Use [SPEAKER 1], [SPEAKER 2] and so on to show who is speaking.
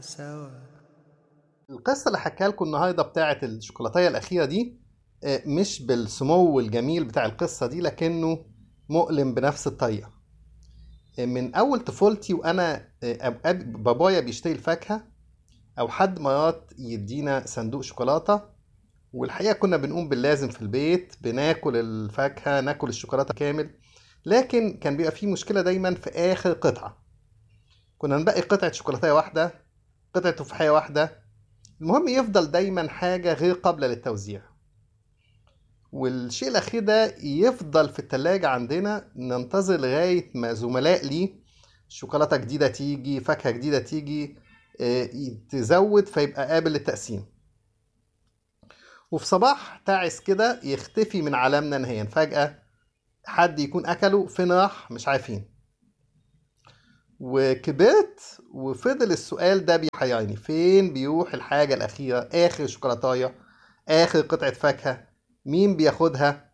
[SPEAKER 1] سوا
[SPEAKER 2] القصة اللي حكاها لكم النهاردة بتاعة الشوكولاتية الأخيرة دي آه، مش بالسمو الجميل بتاع القصة دي لكنه مؤلم بنفس الطريقة آه، من أول طفولتي وأنا آه، أب- أب- بابايا بيشتري الفاكهة أو حد مرات يدينا صندوق شوكولاتة والحقيقة كنا بنقوم باللازم في البيت بناكل الفاكهة ناكل الشوكولاتة كامل لكن كان بيبقى فيه مشكلة دايما في آخر قطعة كنا نبقي قطعة شوكولاتة واحدة قطعة تفاحية واحدة المهم يفضل دايما حاجة غير قابلة للتوزيع والشيء الأخير ده يفضل في التلاجة عندنا ننتظر لغاية ما زملاء ليه شوكولاتة جديدة تيجي فاكهة جديدة تيجي آه، تزود فيبقى قابل للتقسيم وفي صباح تعس كده يختفي من عالمنا نهائيا فجأة حد يكون أكله فين راح مش عارفين وكبرت وفضل السؤال ده بيحيرني فين بيروح الحاجة الأخيرة آخر شوكولاتاية آخر قطعة فاكهة مين بياخدها